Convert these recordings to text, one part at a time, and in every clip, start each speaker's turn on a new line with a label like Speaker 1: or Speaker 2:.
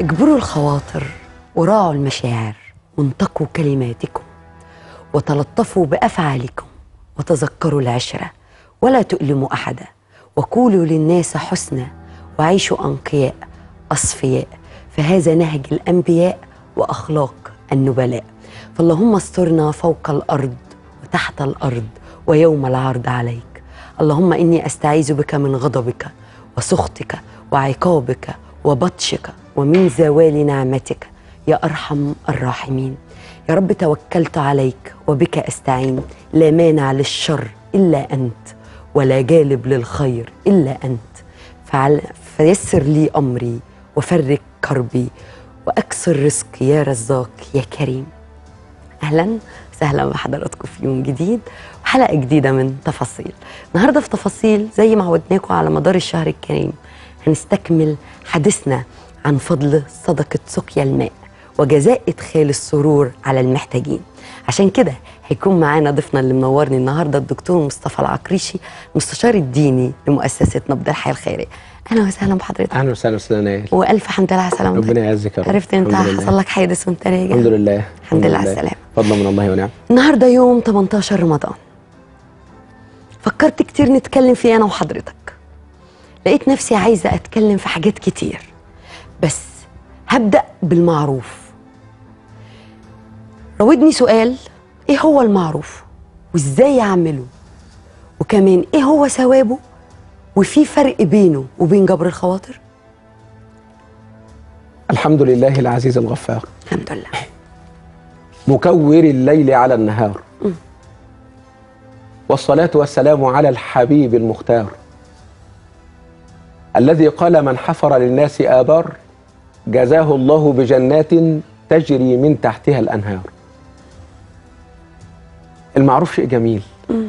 Speaker 1: اجبروا الخواطر وراعوا المشاعر وانتقوا كلماتكم وتلطفوا بافعالكم وتذكروا العشره ولا تؤلموا احدا وقولوا للناس حسنا وعيشوا انقياء اصفياء فهذا نهج الانبياء واخلاق النبلاء فاللهم استرنا فوق الارض وتحت الارض ويوم العرض عليك اللهم اني استعيذ بك من غضبك وسخطك وعقابك وبطشك ومن زوال نعمتك يا ارحم الراحمين يا رب توكلت عليك وبك استعين لا مانع للشر الا انت ولا جالب للخير الا انت فعل فيسر لي امري وفرج كربي واكثر رزقي يا رزاق يا كريم اهلا وسهلا بحضراتكم في يوم جديد وحلقه جديده من تفاصيل النهارده في تفاصيل زي ما عودناكم على مدار الشهر الكريم هنستكمل حديثنا عن فضل صدقه سقيا الماء وجزاء ادخال السرور على المحتاجين عشان كده هيكون معانا ضيفنا اللي منورني النهارده الدكتور مصطفى العقريشي المستشار الديني لمؤسسه نبض الحياه الخيريه اهلا وسهلا بحضرتك
Speaker 2: اهلا وسهلا استاذ نايل
Speaker 1: والف حمد لله على سلامتك
Speaker 2: ربنا يعزك يا رب
Speaker 1: عرفت انت
Speaker 2: الحمد لله.
Speaker 1: حصل لك حادث وانت راجع
Speaker 2: الحمد لله
Speaker 1: الحمد لله على السلامه
Speaker 2: فضلا من الله ونعم
Speaker 1: النهارده يوم 18 رمضان فكرت كتير نتكلم فيه انا وحضرتك لقيت نفسي عايزه اتكلم في حاجات كتير بس هبدا بالمعروف راودني سؤال ايه هو المعروف وازاي اعمله وكمان ايه هو ثوابه وفي فرق بينه وبين جبر الخواطر
Speaker 2: الحمد لله العزيز الغفار
Speaker 1: الحمد لله
Speaker 2: مكور الليل على النهار والصلاة والسلام على الحبيب المختار الذي قال من حفر للناس آبار جزاه الله بجنات تجري من تحتها الأنهار المعروف شيء جميل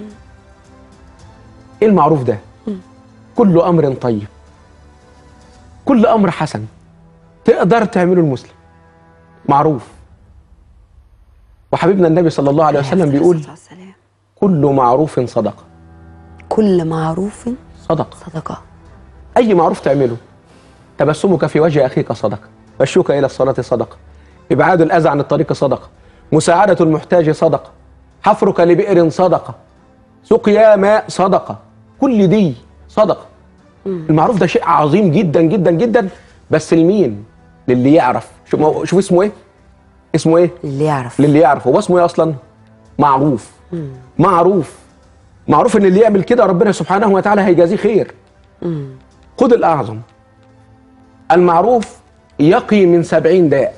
Speaker 2: ايه المعروف ده كل امر طيب كل امر حسن تقدر تعمله المسلم معروف وحبيبنا النبي صلى الله عليه وسلم بيقول
Speaker 1: الصلاة والسلام.
Speaker 2: كل معروف صدقه
Speaker 1: كل معروف
Speaker 2: صدقه
Speaker 1: صدقه
Speaker 2: اي معروف تعمله تبسمك في وجه اخيك صدقه مشيك الى الصلاه صدقه ابعاد الاذى عن الطريق صدقه مساعده المحتاج صدقه حفرك لبئر صدقه سقيا ماء صدقه كل دي صدقه المعروف ده شيء عظيم جدا جدا جدا بس لمين للي يعرف شوف ما- شوف اسمه ايه اسمه ايه
Speaker 1: اللي يعرف
Speaker 2: للي يعرف هو اسمه ايه اصلا معروف معروف معروف ان اللي يعمل كده ربنا سبحانه وتعالى هيجازيه خير خد الاعظم المعروف يقي من سبعين داء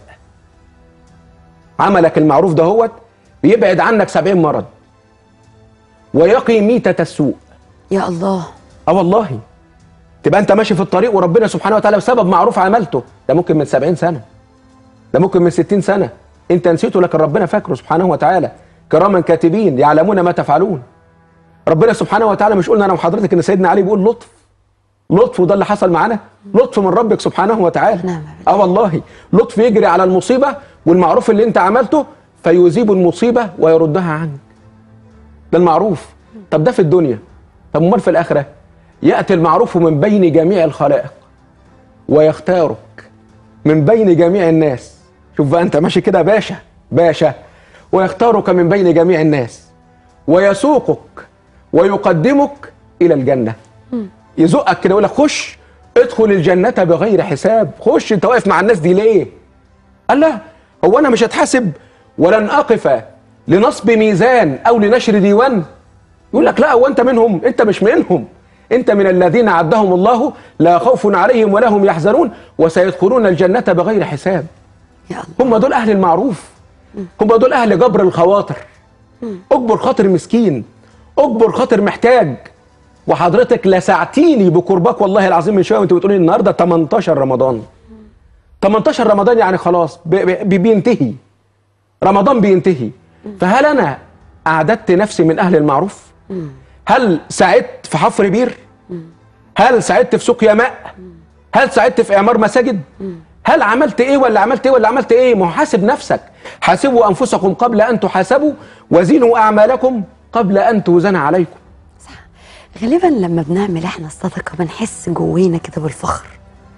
Speaker 2: عملك المعروف ده هو بيبعد عنك سبعين مرض ويقي ميتة السوء
Speaker 1: يا الله
Speaker 2: اه والله تبقى انت ماشي في الطريق وربنا سبحانه وتعالى بسبب معروف عملته ده ممكن من سبعين سنة ده ممكن من ستين سنة انت نسيته لكن ربنا فاكره سبحانه وتعالى كراما كاتبين يعلمون ما تفعلون ربنا سبحانه وتعالى مش قلنا انا وحضرتك ان سيدنا علي بيقول لطف لطف وده اللي حصل معانا لطف من ربك سبحانه وتعالى
Speaker 1: نعم.
Speaker 2: اه والله لطف يجري على المصيبة والمعروف اللي انت عملته فيذيب المصيبة ويردها عنك ده المعروف طب ده في الدنيا طب امال في الاخره ياتي المعروف من بين جميع الخلائق ويختارك من بين جميع الناس شوف بقى انت ماشي كده باشا باشا ويختارك من بين جميع الناس ويسوقك ويقدمك الى الجنه يزقك كده يقول لك خش ادخل الجنه بغير حساب خش انت واقف مع الناس دي ليه قال لا هو انا مش هتحاسب ولن اقف لنصب ميزان او لنشر ديوان يقول لك لا هو انت منهم انت مش منهم انت من الذين عدهم الله لا خوف عليهم ولا هم يحزنون وسيدخلون الجنه بغير حساب
Speaker 1: يا الله
Speaker 2: هم دول اهل المعروف هم دول اهل جبر الخواطر اجبر خاطر مسكين اجبر خاطر محتاج وحضرتك لسعتيني بقربك والله العظيم من شويه وانت بتقولي النهارده 18 رمضان 18 رمضان يعني خلاص بي- بي- بينتهي رمضان بينتهي فهل انا اعددت نفسي من اهل المعروف هل ساعدت في حفر بير هل ساعدت في سقيا ماء هل ساعدت في اعمار مساجد هل عملت ايه ولا عملت ايه ولا عملت ايه ما هو حاسب نفسك حاسبوا انفسكم قبل ان تحاسبوا وزنوا اعمالكم قبل ان توزن عليكم
Speaker 1: غالبا لما بنعمل احنا الصدقه بنحس جوانا كده بالفخر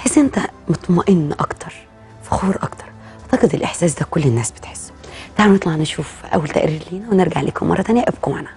Speaker 1: تحس انت مطمئن اكتر فخور اكتر اعتقد الاحساس ده كل الناس بتحسه تعالوا نطلع نشوف اول تقرير لينا ونرجع لكم مره تانية ابقوا معنا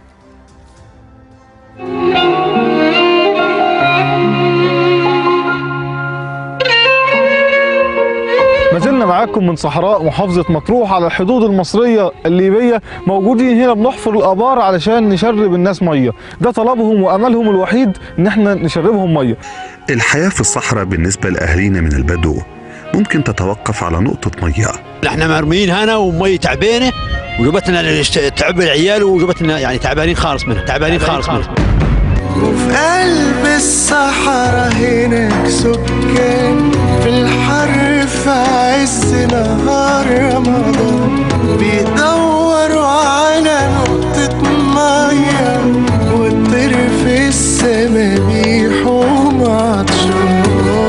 Speaker 3: ما زلنا معاكم من صحراء محافظة مطروح على الحدود المصرية الليبية موجودين هنا بنحفر الآبار علشان نشرب الناس مية ده طلبهم وأملهم الوحيد إن احنا نشربهم مية
Speaker 4: الحياة في الصحراء بالنسبة لأهالينا من البدو ممكن تتوقف على نقطة مياه
Speaker 5: احنا مرميين هنا ومي تعبانه وجبتنا تعب العيال وجبتنا يعني تعبانين خالص منها تعبانين خالص منها
Speaker 6: وفي قلب الصحراء هناك سكان في الحر في عز نهار رمضان بيدوروا على نقطة مية والطير في السما بيحوم عطشان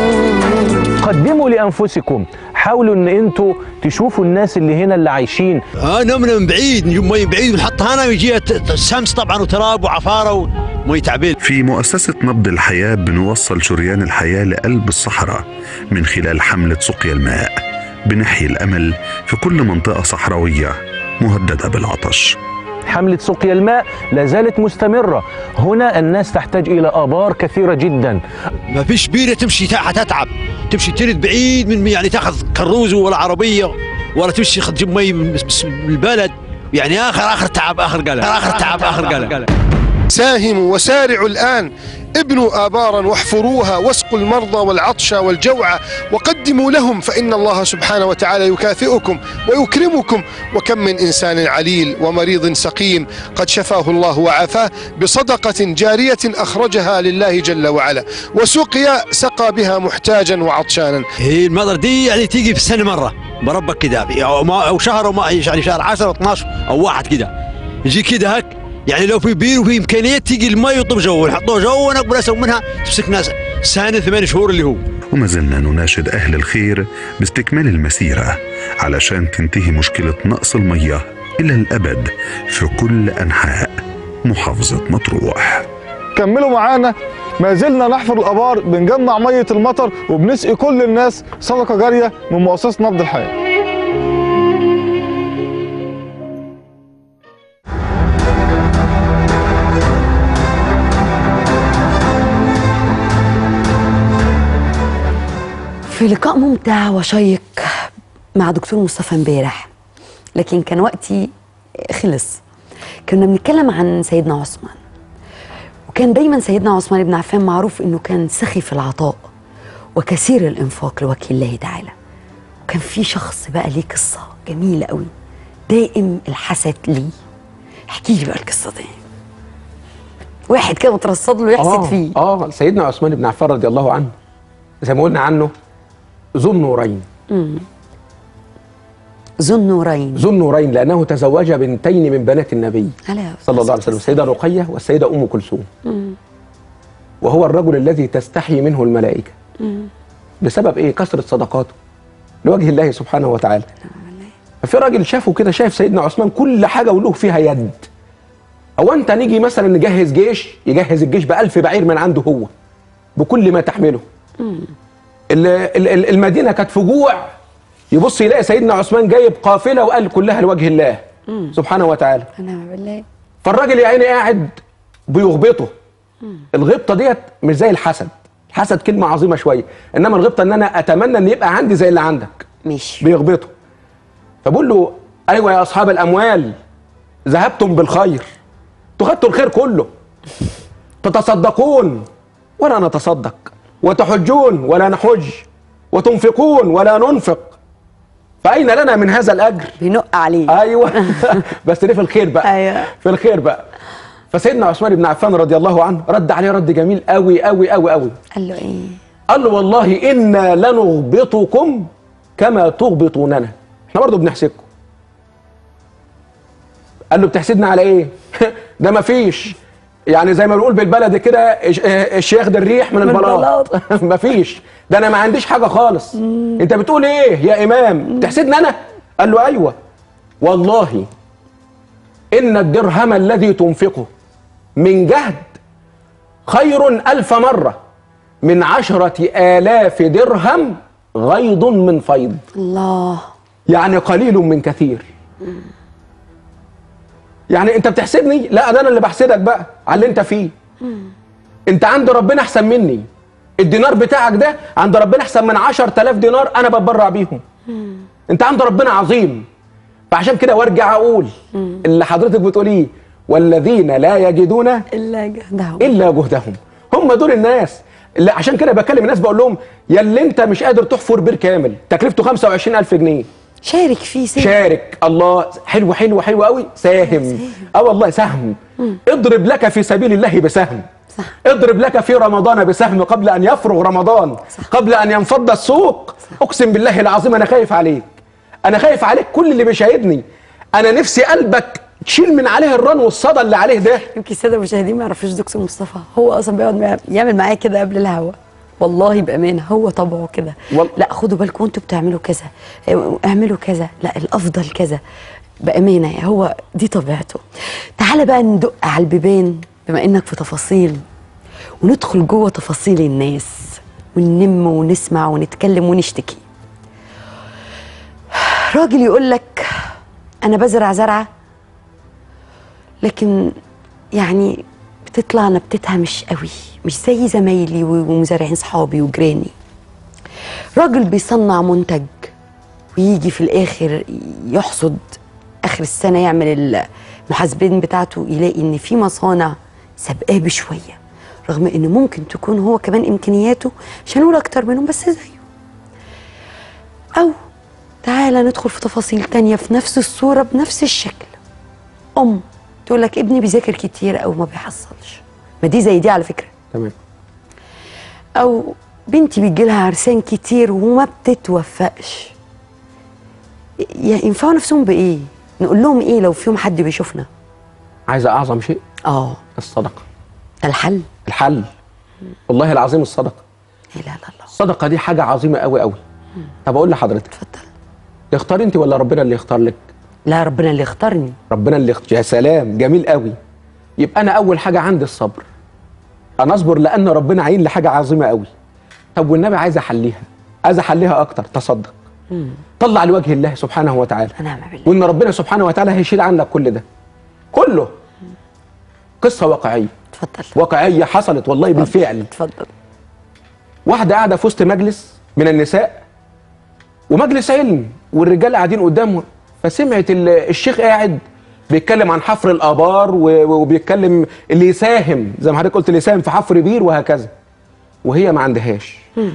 Speaker 7: قدموا لانفسكم حاولوا ان انتوا تشوفوا الناس اللي هنا اللي عايشين
Speaker 5: اه نمنا من بعيد نجيب مي من بعيد ونحطها هنا ويجيها ت- ت- شمس طبعا وتراب وعفاره ومي تعبان
Speaker 4: في مؤسسة نبض الحياة بنوصل شريان الحياة لقلب الصحراء من خلال حملة سقيا الماء بنحيي الأمل في كل منطقة صحراوية مهددة بالعطش
Speaker 7: حملة سقيا الماء لا زالت مستمرة هنا الناس تحتاج إلى آبار كثيرة جدا
Speaker 5: ما فيش بيره تمشي تحت تتعب تمشي ترد بعيد من يعني تاخذ كروز ولا عربيه ولا تمشي تجيب مي من من البلد يعني اخر اخر تعب اخر قلق اخر تعب اخر قلق
Speaker 8: ساهموا وسارعوا الآن ابنوا آبارا واحفروها واسقوا المرضى والعطش والجوع وقدموا لهم فإن الله سبحانه وتعالى يكافئكم ويكرمكم وكم من إنسان عليل ومريض سقيم قد شفاه الله وعافاه بصدقة جارية أخرجها لله جل وعلا وسقيا سقى بها محتاجا وعطشانا
Speaker 5: هي المطر دي يعني تيجي في السنه مره بربك كده او ما او شهر او ما يعني شهر 10 12 او واحد كده يجي كده هك يعني لو في بير وفي امكانيه تيجي المي يطب جو ونحطوه جو ونقبل اسوي منها تمسك ناس سنه ثمان شهور اللي هو
Speaker 4: وما زلنا نناشد أهل الخير باستكمال المسيرة علشان تنتهي مشكلة نقص المياه إلى الأبد في كل أنحاء محافظة مطروح
Speaker 3: كملوا معانا ما زلنا نحفر الآبار بنجمع مية المطر وبنسقي كل الناس صدقة جارية من مؤسسة نبض الحياة
Speaker 1: في لقاء ممتع وشيق مع دكتور مصطفى امبارح لكن كان وقتي خلص كنا بنتكلم عن سيدنا عثمان وكان دايما سيدنا عثمان بن عفان معروف انه كان سخي في العطاء وكثير الانفاق لوجه الله تعالى وكان في شخص بقى ليه قصه جميله قوي دائم الحسد ليه احكي لي بقى القصه دي واحد كده مترصد له يحسد فيه
Speaker 2: اه سيدنا عثمان بن عفان رضي الله عنه زي ما قلنا عنه ذو النورين
Speaker 1: ذو النورين
Speaker 2: ذو النورين لانه تزوج بنتين من بنات النبي
Speaker 1: عليه
Speaker 2: صلى الله عليه وسلم السيده رقيه والسيده ام كلثوم وهو الرجل الذي تستحي منه الملائكه بسبب ايه كثره صدقاته لوجه الله سبحانه وتعالى ففي راجل شافه كده شايف سيدنا عثمان كل حاجه وله فيها يد هو انت نيجي مثلا نجهز جيش يجهز الجيش بألف بعير من عنده هو بكل ما تحمله ال- ال- ال- المدينه كانت في جوع يبص يلاقي سيدنا عثمان جايب قافله وقال كلها لوجه الله سبحانه وتعالى
Speaker 1: انا بالله
Speaker 2: فالراجل يا عيني قاعد بيغبطه الغبطه ديت مش زي الحسد الحسد كلمه عظيمه شويه انما الغبطه ان انا اتمنى ان يبقى عندي زي اللي عندك
Speaker 1: ماشي
Speaker 2: بيغبطه فبقول له ايوه يا اصحاب الاموال ذهبتم بالخير تخدتوا الخير كله تتصدقون ولا نتصدق وتحجون ولا نحج وتنفقون ولا ننفق فأين لنا من هذا الأجر
Speaker 1: بينق عليه
Speaker 2: ايوه بس ليه في الخير بقى
Speaker 1: أيوة.
Speaker 2: في الخير بقى فسيدنا عثمان بن عفان رضي الله عنه رد عليه رد جميل قوي قوي قوي قوي
Speaker 1: قال له ايه
Speaker 2: قال له والله انا لنغبطكم كما تغبطوننا احنا برضه بنحسدكم قال له بتحسدنا على ايه ده مفيش يعني زي ما بنقول بالبلدي كده الش- آه، الشيخ ده الريح من
Speaker 1: من
Speaker 2: البلاط مفيش ده انا ما عنديش حاجه خالص انت بتقول ايه يا امام تحسدني انا قال له ايوه والله ان الدرهم الذي تنفقه من جهد خير الف مره من عشرة آلاف درهم غيض من فيض
Speaker 1: الله
Speaker 2: يعني قليل من كثير يعني انت بتحسدني لا ده انا اللي بحسدك بقى على اللي انت فيه انت عند ربنا احسن مني الدينار بتاعك ده عند ربنا احسن من 10000 دينار انا بتبرع بيهم انت عند ربنا عظيم فعشان كده وارجع اقول اللي حضرتك بتقوليه والذين لا يجدون
Speaker 1: الا جهدهم
Speaker 2: الا جهدهم هم دول الناس اللي عشان كده بكلم الناس بقول لهم يا اللي انت مش قادر تحفر بير كامل تكلفته 25000 جنيه
Speaker 1: شارك فيه سيد
Speaker 2: شارك الله حلو حلو حلو قوي ساهم اه والله سهم اضرب لك في سبيل الله بسهم
Speaker 1: صح.
Speaker 2: اضرب لك في رمضان بسهم قبل ان يفرغ رمضان قبل ان ينفض السوق اقسم بالله العظيم انا خايف عليك انا خايف عليك كل اللي بيشاهدني انا نفسي قلبك تشيل من عليه الرن والصدى اللي عليه ده
Speaker 1: يمكن الساده المشاهدين ما يعرفوش دكتور مصطفى هو اصلا بيقعد مع- يعمل معايا كده قبل الهوا والله بامانه هو طبعه كده
Speaker 2: وال-
Speaker 1: لا خدوا بالكم انتوا بتعملوا كذا اه، اعملوا كذا لا الافضل كذا بامانه هو دي طبيعته تعالى بقى ندق على البيبان بما انك في تفاصيل وندخل جوه تفاصيل الناس وننم ونسمع ونتكلم ونشتكي راجل يقول لك انا بزرع زرعه لكن يعني بتطلع نبتتها مش قوي مش زي زمايلي و- ومزارعين صحابي وجيراني راجل بيصنع منتج ويجي في الاخر يحصد اخر السنه يعمل المحاسبين بتاعته يلاقي ان في مصانع سابقاه بشويه رغم ان ممكن تكون هو كمان امكانياته مش هنقول اكتر منهم بس زيه او تعالى ندخل في تفاصيل تانية في نفس الصورة بنفس الشكل أم تقول لك ابني بيذاكر كتير أو ما بيحصلش ما دي زي دي على فكرة
Speaker 2: تمام
Speaker 1: أو بنتي بيجي لها عرسان كتير وما بتتوفقش ي- ينفعوا نفسهم بإيه؟ نقول لهم إيه لو فيهم حد بيشوفنا؟
Speaker 2: عايزه اعظم شيء
Speaker 1: آه
Speaker 2: الصدقه
Speaker 1: ده الحل
Speaker 2: الحل والله العظيم الصدقه
Speaker 1: لا لا لا
Speaker 2: الصدقه دي حاجه عظيمه قوي قوي طب اقول لحضرتك
Speaker 1: اتفضل
Speaker 2: تختار انت ولا ربنا اللي يختار لك
Speaker 1: لا ربنا اللي اختارني
Speaker 2: ربنا اللي يخت... يا سلام جميل قوي يبقى انا اول حاجه عندي الصبر انا اصبر لان ربنا عين لي حاجه عظيمه قوي طب والنبي عايز احليها عايز احليها اكتر تصدق طلع لوجه الله سبحانه وتعالى
Speaker 1: ونعم بالله
Speaker 2: وان ربنا سبحانه وتعالى هيشيل عنك كل ده كله قصه واقعيه
Speaker 1: اتفضل
Speaker 2: واقعيه حصلت والله بالفعل
Speaker 1: اتفضل
Speaker 2: واحده قاعده في وسط مجلس من النساء ومجلس علم والرجال قاعدين قدامه فسمعت ال- الشيخ قاعد بيتكلم عن حفر الابار و- وبيتكلم اللي يساهم زي ما حضرتك قلت اللي يساهم في حفر بير وهكذا وهي ما عندهاش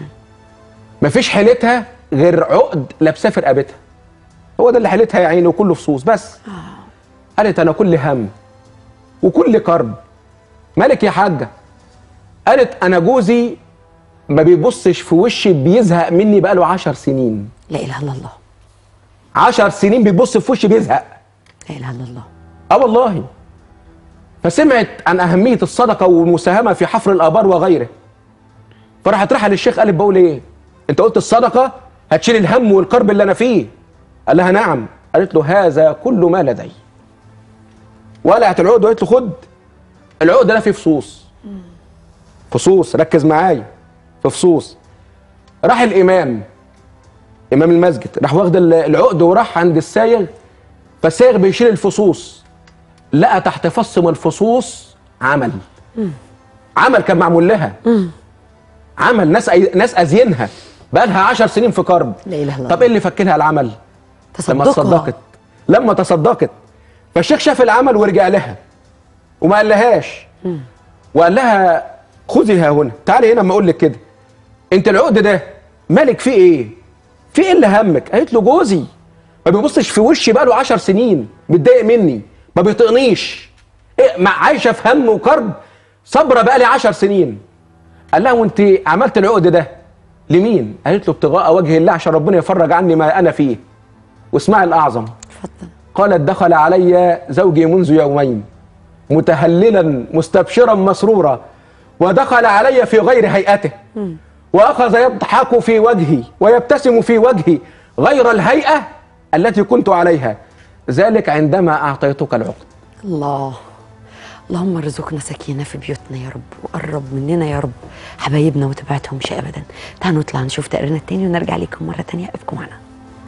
Speaker 2: مفيش حيلتها غير عقد لابساه في رقبتها هو ده اللي حيلتها يا عيني وكله فصوص بس قالت انا كل هم وكل كرب مالك يا حاجه قالت انا جوزي ما بيبصش في وشي بيزهق مني بقاله عشر سنين
Speaker 1: لا إله إلا الله
Speaker 2: عشر سنين بيبص في وشي بيزهق
Speaker 1: لا إله إلا الله
Speaker 2: اه والله فسمعت عن أهمية الصدقة والمساهمة في حفر الآبار وغيره فراحت رايحة للشيخ قالت بقول إيه أنت قلت الصدقة هتشيل الهم والكرب اللي أنا فيه قال لها نعم قالت له هذا كل ما لدي ولعت العقد وقالت له خد العقد ده فيه فصوص فصوص ركز معايا في فصوص راح الإمام إمام المسجد راح واخد العقد وراح عند السايغ فالسايغ بيشيل الفصوص لقى تحت فص من الفصوص عمل عمل كان معمول لها عمل ناس أي... ناس ازينها بقى لها 10 سنين في كرب
Speaker 1: لا إله إلا
Speaker 2: طب
Speaker 1: الله
Speaker 2: ايه اللي فكلها العمل لما
Speaker 1: تصدقها
Speaker 2: تصدقت لما تصدقت فالشيخ شاف العمل ورجع لها وما قال لهاش وقال لها خذي ها هنا تعالي هنا اما اقول لك كده انت العقد ده مالك فيه ايه في ايه اللي همك قالت له جوزي ما بيبصش في وشي بقاله 10 سنين متضايق مني ما بيطقنيش إيه ما عايشه في هم وكرب صبره بقالي 10 سنين قال لها وانت عملت العقد ده لمين قالت له ابتغاء وجه الله عشان ربنا يفرج عني ما انا فيه واسمعي الاعظم
Speaker 1: اتفضل
Speaker 2: قالت دخل علي زوجي منذ يومين متهللا مستبشرا مسرورا ودخل علي في غير هيئته واخذ يضحك في وجهي ويبتسم في وجهي غير الهيئه التي كنت عليها ذلك عندما اعطيتك العقد
Speaker 1: الله اللهم ارزقنا سكينة في بيوتنا يا رب وقرب مننا يا رب حبايبنا وتبعتهمش أبدا تعالوا نطلع نشوف تقريرنا التاني ونرجع لكم مرة تانية ابقوا معنا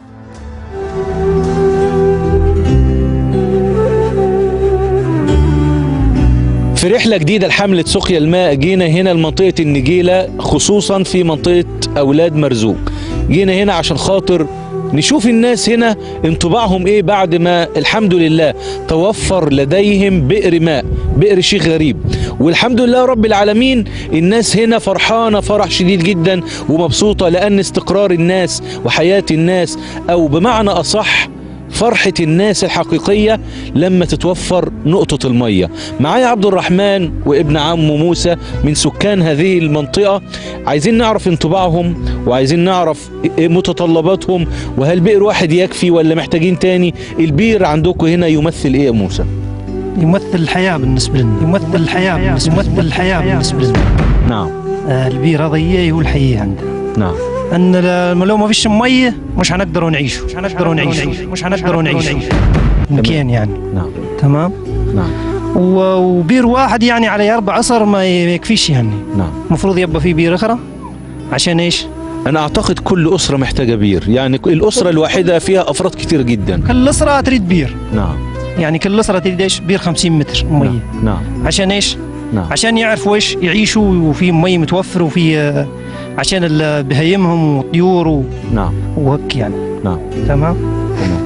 Speaker 7: في رحلة جديدة لحملة سقيا الماء جينا هنا لمنطقة النجيلة خصوصا في منطقة أولاد مرزوق جينا هنا عشان خاطر نشوف الناس هنا انطباعهم ايه بعد ما الحمد لله توفر لديهم بئر ماء بئر شيخ غريب والحمد لله رب العالمين الناس هنا فرحانة فرح شديد جدا ومبسوطة لأن استقرار الناس وحياة الناس أو بمعنى أصح فرحة الناس الحقيقية لما تتوفر نقطة المية معايا عبد الرحمن وابن عمه موسى من سكان هذه المنطقة عايزين نعرف انطباعهم وعايزين نعرف إيه متطلباتهم وهل بئر واحد يكفي ولا محتاجين تاني البير عندكم هنا يمثل ايه يا موسى
Speaker 9: يمثل الحياة بالنسبة لنا يمثل الحياة بالنسبة يمثل الحياة بالنسبة لنا
Speaker 7: نعم
Speaker 9: آه، البير هذا هي هو الحياة عندنا
Speaker 7: نعم
Speaker 9: أن ل- لو ما فيش مية مش هنقدروا نعيش مش هنقدروا نعيش مش هنقدروا نعيش مكان يعني
Speaker 7: نعم
Speaker 9: تمام
Speaker 7: نعم
Speaker 9: و- وبير واحد يعني على أربع عصر ما ي- ما يكفيش يعني
Speaker 7: نعم
Speaker 9: المفروض يبقى في بير أخرى عشان إيش
Speaker 7: انا اعتقد كل اسرة محتاجة بير يعني الاسرة الواحدة فيها افراد كتير جدا
Speaker 9: كل أسرة تريد بير
Speaker 7: نعم
Speaker 9: يعني كل أسرة تريد إيش بير 50 متر مية
Speaker 7: نعم
Speaker 9: عشان إيش
Speaker 7: نعم
Speaker 9: عشان يعرفوا ايش يعيشوا وفي مي متوفر وفي آه، عشان ال- بهيمهم والطيور و-
Speaker 7: نعم
Speaker 9: وهيك يعني
Speaker 7: نعم
Speaker 9: تمام
Speaker 7: تمام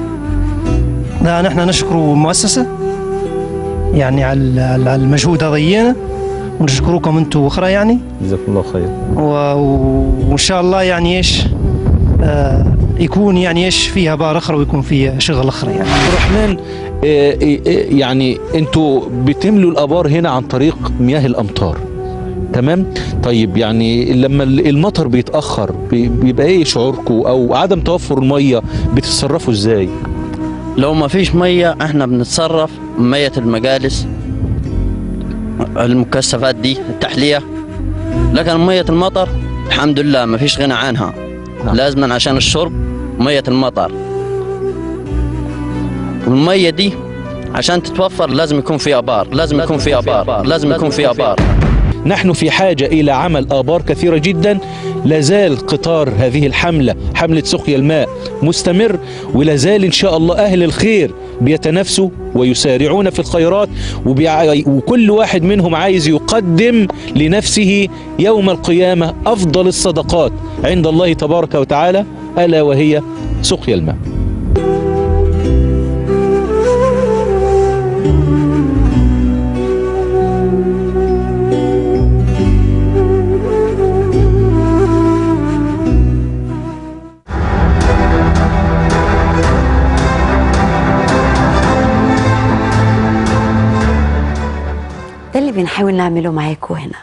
Speaker 9: لا نحن نشكر المؤسسة يعني على على المجهود هذا إيانا ونشكركم انتم اخرى يعني
Speaker 7: جزاكم الله خير
Speaker 9: و- و- وان شاء الله يعني ايش آه يكون يعني ايش فيها بار اخرى ويكون فيها شغل اخرى يعني
Speaker 7: عبد الرحمن آه، آه، آه، يعني انتوا بتملوا الابار هنا عن طريق مياه الامطار تمام طيب يعني لما ال- المطر بيتاخر بي- بيبقى ايه شعوركم او عدم توفر الميه بتتصرفوا ازاي
Speaker 10: لو ما فيش مية احنا بنتصرف مية المجالس المكثفات دي التحلية لكن مية المطر الحمد لله ما فيش غنى عنها
Speaker 7: نعم.
Speaker 10: لازما عشان الشرب مية المطر والمية دي عشان تتوفر لازم يكون في ابار لازم يكون في ابار لازم يكون في ابار
Speaker 7: نحن في حاجة إلى عمل آبار كثيرة جدا لازال قطار هذه الحملة حملة سقيا الماء مستمر ولازال إن شاء الله أهل الخير بيتنافسوا ويسارعون في الخيرات وبيع... وكل واحد منهم عايز يقدم لنفسه يوم القيامة أفضل الصدقات عند الله تبارك وتعالى ألا وهي سقيا الماء
Speaker 1: ده اللي بنحاول نعمله معاكم هنا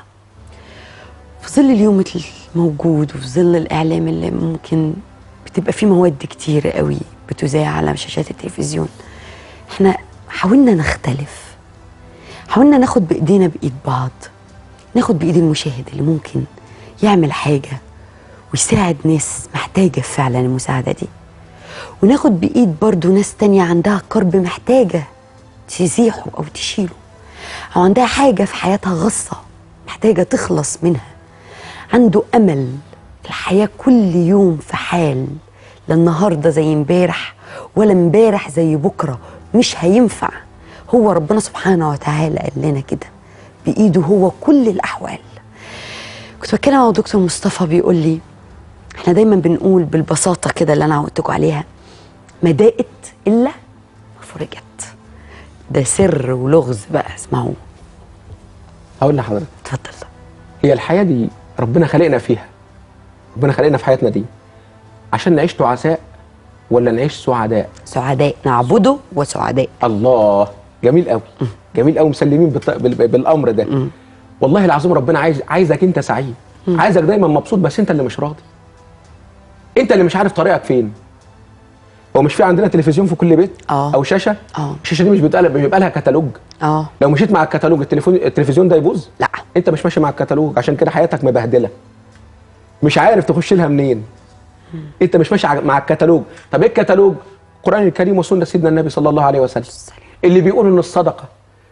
Speaker 1: في ظل اليوم الموجود وفي ظل الإعلام اللي ممكن بتبقى فيه مواد كتيرة قوي بتذاع على شاشات التلفزيون احنا حاولنا نختلف حاولنا ناخد بإيدينا بإيد بعض ناخد بإيد المشاهد اللي ممكن يعمل حاجة ويساعد ناس محتاجة فعلا المساعدة دي وناخد بإيد برضو ناس تانية عندها كرب محتاجة تزيحه أو تشيله أو عندها حاجة في حياتها غصة محتاجة تخلص منها عنده أمل الحياة كل يوم في حال لا النهاردة زي امبارح ولا امبارح زي بكرة مش هينفع هو ربنا سبحانه وتعالى قال لنا كده بإيده هو كل الأحوال كنت بتكلم مع دكتور مصطفى بيقول لي احنا دايما بنقول بالبساطة كده اللي أنا عودتكم عليها ما داقت إلا ما فرجت ده سر ولغز بقى اسمعوه
Speaker 2: هقول لحضرتك
Speaker 1: اتفضل
Speaker 2: هي الحياه دي ربنا خلقنا فيها ربنا خلقنا في حياتنا دي عشان نعيش تعساء ولا نعيش سعداء
Speaker 1: سعداء نعبده وسعداء
Speaker 2: الله جميل قوي جميل قوي مسلمين بالط- بال- بالامر ده والله العظيم ربنا عايز عايزك انت سعيد عايزك دايما مبسوط بس انت اللي مش راضي انت اللي مش عارف طريقك فين هو مش في عندنا تلفزيون في كل بيت
Speaker 1: اه
Speaker 2: او شاشه
Speaker 1: اه
Speaker 2: الشاشه دي مش بيبقى بيبقى لها كتالوج
Speaker 1: اه
Speaker 2: لو مشيت مع الكتالوج التليفون التلفزيون ده يبوظ
Speaker 1: لا
Speaker 2: انت مش ماشي مع الكتالوج عشان كده حياتك مبهدله مش عارف تخش لها منين انت مش ماشي ع- مع الكتالوج طب ايه الكتالوج القران الكريم وسنه سيدنا النبي صلى الله عليه وسلم اللي بيقول ان الصدقه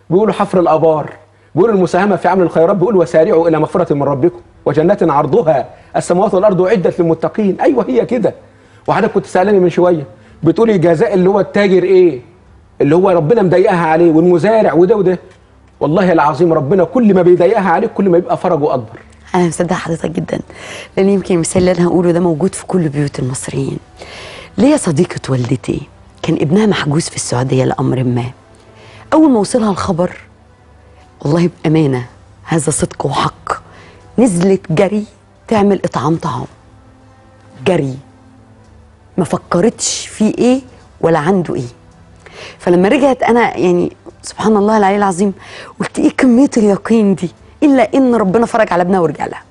Speaker 2: بيقولوا حفر الابار بيقولوا المساهمه في عمل الخيرات بيقولوا وسارعوا الى مغفره من ربكم وجنات عرضها السماوات والارض اعدت للمتقين ايوه هي كده وحضرتك كنت سالني من شويه بتقولي جزاء اللي هو التاجر ايه اللي هو ربنا مضايقها عليه والمزارع وده وده والله العظيم ربنا كل ما بيضايقها عليك كل ما يبقى فرجه اكبر
Speaker 1: انا مصدقه حضرتك جدا لان يمكن المثال اللي انا هقوله ده موجود في كل بيوت المصريين ليا صديقه والدتي كان ابنها محجوز في السعوديه لامر ما اول ما وصلها الخبر والله بامانه هذا صدق وحق نزلت جري تعمل اطعام طعام جري ما فكرتش في ايه ولا عنده ايه فلما رجعت انا يعني سبحان الله العلي العظيم قلت ايه كميه اليقين دي الا ان ربنا فرج على ابنها ورجع لها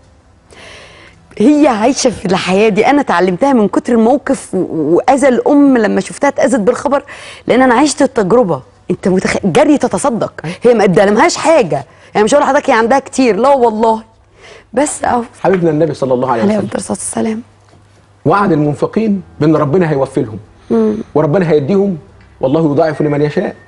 Speaker 1: هي عايشه في الحياه دي انا اتعلمتها من كتر الموقف و- واذى الام لما شفتها اتاذت بالخبر لان انا عشت التجربه انت متخ... جري تتصدق هي ما ادالهمهاش حاجه يعني مش هقول لحضرتك هي عندها كتير لا والله بس اهو
Speaker 2: حبيبنا النبي صلى الله عليه
Speaker 1: عليه
Speaker 2: وسلم
Speaker 1: الصلاه والسلام
Speaker 2: وعد المنفقين بان ربنا هيوفي لهم وربنا هيديهم والله يضاعف لمن يشاء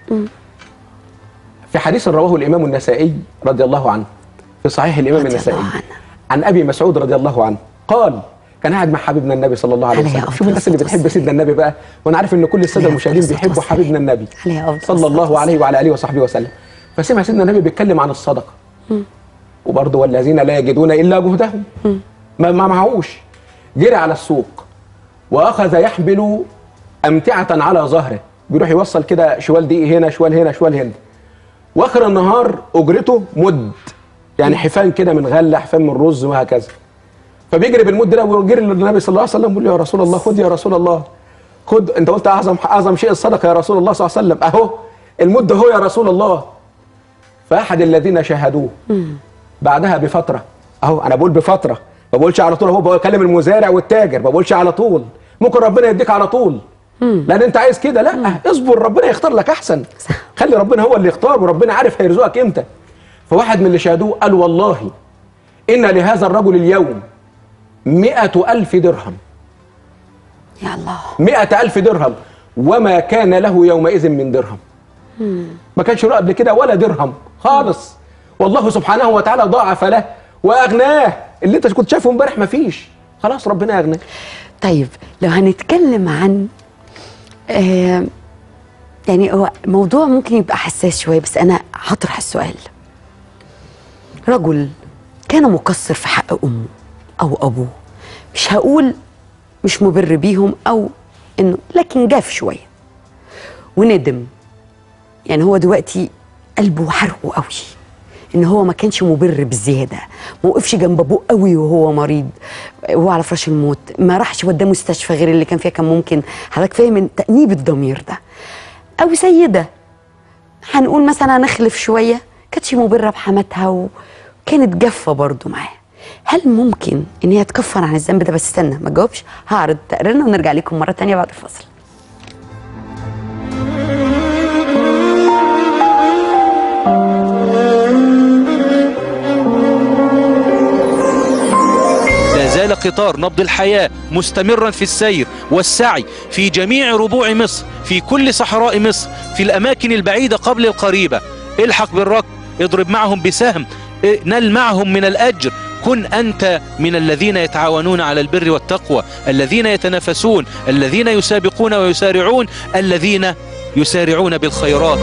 Speaker 2: في حديث رواه الامام النسائي رضي الله عنه في صحيح الامام
Speaker 1: رضي
Speaker 2: النسائي
Speaker 1: الله عنه.
Speaker 2: عن ابي مسعود رضي الله عنه قال كان قاعد مع حبيبنا النبي صلى الله عليه
Speaker 1: عليه
Speaker 2: وسلم
Speaker 1: أفضل
Speaker 2: شوف الناس اللي
Speaker 1: الصلاة
Speaker 2: بتحب سيدنا النبي بقى وانا عارف ان كل الساده
Speaker 1: عليه
Speaker 2: المشاهدين
Speaker 1: أفضل
Speaker 2: بيحبوا
Speaker 1: الصلاة
Speaker 2: حبيبنا النبي
Speaker 1: عليه أفضل
Speaker 2: صلى
Speaker 1: الصلاة
Speaker 2: الله عليه وعلى اله وصحبه وسلم فسمع سيدنا النبي بيتكلم عن الصدقه وبرضه والذين لا يجدون الا جهدهم ما ما معهوش جري على السوق واخذ يحمل امتعه على ظهره بيروح يوصل كده شوال دقيق هنا شوال هنا شوال هنا واخر النهار اجرته مد يعني حفان كده من غله حفان من رز وهكذا فبيجري بالمد ده ويجري للنبي صلى الله عليه وسلم بيقول له يا رسول الله خد يا رسول الله خد انت قلت اعظم اعظم شيء الصدقه يا رسول الله صلى الله عليه وسلم اهو المد اهو يا رسول الله فاحد الذين شاهدوه بعدها بفتره اهو انا بقول بفتره ما بقولش على طول اهو بكلم المزارع والتاجر ما بقولش على طول ممكن ربنا يديك على طول لان انت عايز كده لا اصبر ربنا يختار لك احسن خلي ربنا هو اللي يختار وربنا عارف هيرزقك امتى فواحد من اللي شاهدوه قال والله ان لهذا الرجل اليوم مئة ألف درهم
Speaker 1: يا الله
Speaker 2: مئة ألف درهم وما كان له يومئذ من درهم ما كانش له قبل كده ولا درهم خالص والله سبحانه وتعالى ضاعف له واغناه اللي انت كنت شايفه امبارح ما فيش خلاص ربنا اغناه
Speaker 1: طيب لو هنتكلم عن آه يعني هو موضوع ممكن يبقى حساس شويه بس انا هطرح السؤال رجل كان مقصر في حق امه او ابوه مش هقول مش مبر بيهم او انه لكن جاف شويه وندم يعني هو دلوقتي قلبه حرقه قوي ان هو ما كانش مبر بالزياده ما وقفش جنب ابوه قوي وهو مريض وهو على فراش الموت ما راحش وداه مستشفى غير اللي كان فيها كان ممكن حضرتك فاهم من تانيب الضمير ده او سيده هنقول مثلا هنخلف شويه كانتش مبره بحماتها وكانت جافه برضو معاه هل ممكن ان هي تكفر عن الذنب ده بس استنى ما تجاوبش هعرض تقريرنا ونرجع لكم مره تانية بعد الفاصل
Speaker 7: لا زال قطار نبض الحياة مستمرا في السير والسعي في جميع ربوع مصر في كل صحراء مصر في الأماكن البعيدة قبل القريبة الحق بالركب اضرب معهم بسهم اه، نل معهم من الأجر كن أنت من الذين يتعاونون على البر والتقوى الذين يتنافسون الذين يسابقون ويسارعون الذين يسارعون بالخيرات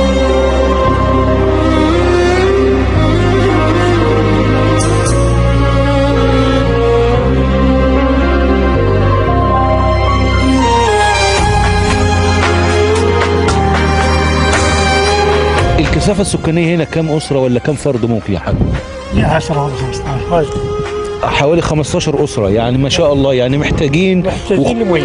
Speaker 7: الكثافة السكانية هنا كم أسرة ولا كم فرد ممكن يا حاج؟
Speaker 11: لا 10 ولا 15 واجد
Speaker 7: حوالي 15 أسرة يعني ما شاء الله يعني محتاجين
Speaker 11: محتاجين لمية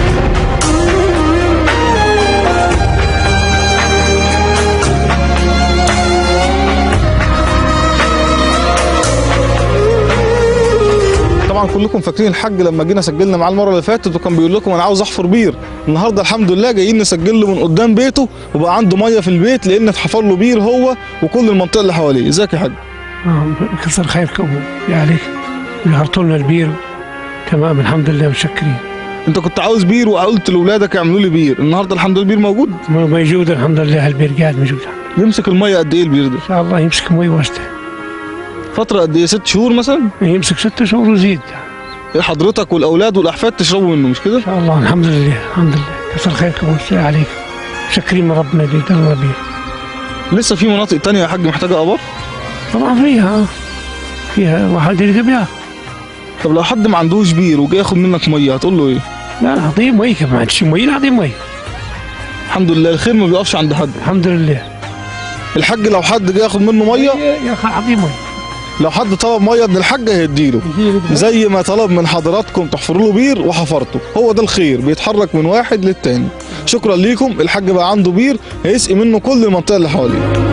Speaker 3: طبعا كلكم فاكرين الحاج لما جينا سجلنا معاه المره اللي فاتت وكان بيقول لكم انا عاوز احفر بير النهارده الحمد لله جايين نسجل له من قدام بيته وبقى عنده ميه في البيت لان اتحفر له بير هو وكل المنطقه اللي حواليه ازيك يا حاج
Speaker 11: كثر خيركم يا عليك نهرتوا لنا البير تمام الحمد لله متشكرين
Speaker 3: انت كنت عاوز بير وقلت لاولادك يعملوا لي بير النهارده الحمد لله البير موجود
Speaker 11: موجود الحمد لله البير قاعد موجود
Speaker 3: يمسك الميه قد ايه البير ده
Speaker 11: ان شاء الله يمسك مي واسطه
Speaker 3: فتره قد ايه ست شهور مثلا
Speaker 11: يمسك ست شهور وزيد
Speaker 3: إيه حضرتك والاولاد والاحفاد تشربوا منه مش كده
Speaker 11: ان شاء الله الحمد لله الحمد لله كثر خيركم والسلام عليكم شكرين من ربنا اللي يدلنا بيه
Speaker 3: لسه في مناطق تانية يا حاج محتاجه ابار
Speaker 11: طبعا فيها فيها واحد يلقى بيها
Speaker 3: طب لو حد ما عندوش بير وجاي ياخد منك ميه هتقول له ايه
Speaker 11: لا نعطيه مي كمان ما عندش مي نعطيه مي
Speaker 3: الحمد لله الخير ما بيقفش عند حد
Speaker 11: الحمد لله
Speaker 3: الحاج لو حد جاي ياخد منه ميه
Speaker 11: يا اخي اعطيه مي
Speaker 3: لو حد طلب ميه من الحاج هيديله زي ما طلب من حضراتكم تحفروا له بير وحفرته هو ده الخير بيتحرك من واحد للتاني شكرا ليكم الحاج بقى عنده بير هيسقي منه كل المنطقه اللي حواليه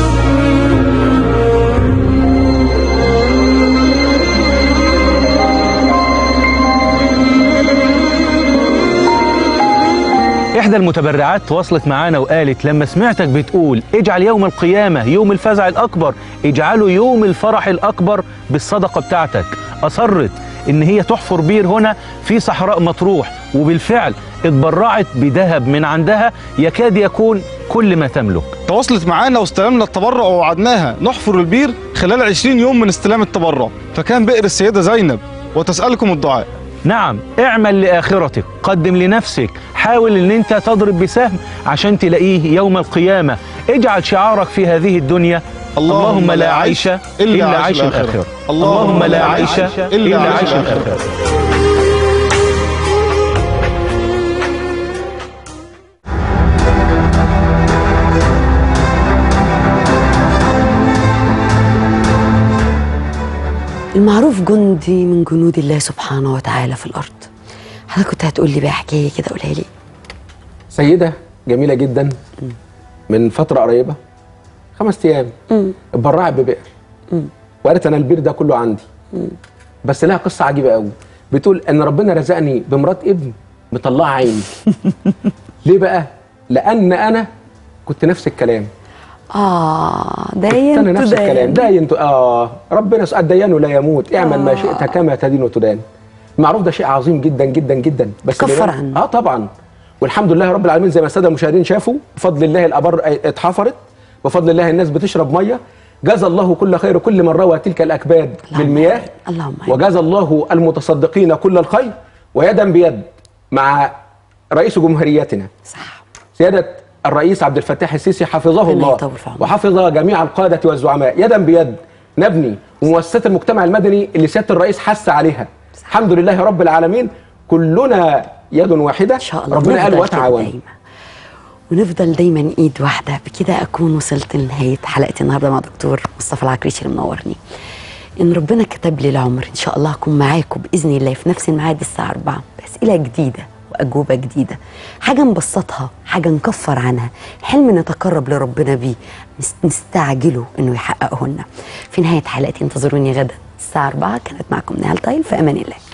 Speaker 7: إحدى المتبرعات تواصلت معانا وقالت لما سمعتك بتقول اجعل يوم القيامة يوم الفزع الأكبر اجعله يوم الفرح الأكبر بالصدقة بتاعتك أصرت إن هي تحفر بير هنا في صحراء مطروح وبالفعل اتبرعت بذهب من عندها يكاد يكون كل ما تملك
Speaker 3: تواصلت معانا واستلمنا التبرع ووعدناها نحفر البير خلال 20 يوم من استلام التبرع فكان بئر السيدة زينب وتسألكم الدعاء
Speaker 7: نعم اعمل لآخرتك قدم لنفسك حاول ان انت تضرب بسهم عشان تلاقيه يوم القيامة اجعل شعارك في هذه الدنيا اللهم لا عيش إلا عيش الآخرة اللهم لا عيش إلا عيش الآخرة
Speaker 1: المعروف جندي من جنود الله سبحانه وتعالى في الارض حضرتك كنت هتقول لي بقى حكايه كده قولها لي
Speaker 2: سيده جميله جدا من فتره قريبه خمس ايام اتبرعت ببئر وقالت انا البير ده كله عندي بس لها قصه عجيبه قوي بتقول ان ربنا رزقني بمرات ابن مطلعه عيني ليه بقى لان انا كنت نفس الكلام
Speaker 1: اه
Speaker 2: كنت انا
Speaker 1: داينتو
Speaker 2: نفس الكلام
Speaker 1: داين
Speaker 2: داين اه ربنا سؤال ديان لا يموت اعمل ما شئت كما تدين وتدان المعروف ده شيء عظيم جدا جدا جدا بس
Speaker 1: كفر
Speaker 2: الإمام-
Speaker 1: عنه.
Speaker 2: اه طبعا والحمد لله رب العالمين زي ما الساده المشاهدين شافوا بفضل الله الابار اتحفرت بفضل الله الناس بتشرب ميه جزى الله كل خير كل من روى تلك الاكباد بالمياه
Speaker 1: اللهم
Speaker 2: وجزى الله المتصدقين كل الخير ويدا بيد مع رئيس جمهوريتنا
Speaker 1: صح
Speaker 2: سيادة الرئيس عبد الفتاح السيسي حفظه
Speaker 1: ربنا
Speaker 2: الله
Speaker 1: يطول في عمره.
Speaker 2: وحفظ جميع القادة والزعماء يدا بيد نبني ومؤسسات المجتمع المدني اللي سيادة الرئيس حث عليها الحمد لله رب العالمين كلنا يد واحدة إن شاء
Speaker 1: الله
Speaker 2: ربنا قال
Speaker 1: نفضل كده
Speaker 2: وتعاونوا
Speaker 1: دايما. ونفضل دايما ايد واحده بكده اكون وصلت لنهايه حلقتي النهارده مع دكتور مصطفى العكريشي اللي منورني ان ربنا كتب لي العمر ان شاء الله اكون معاكم باذن الله في نفس الميعاد الساعه 4 باسئله جديده واجوبه جديده حاجه نبسطها حاجه نكفر عنها حلم نتقرب لربنا بيه نس- نستعجله انه يحققه لنا في نهايه حلقتي انتظروني غدا الساعه 4 كانت معكم نهال طايل في امان الله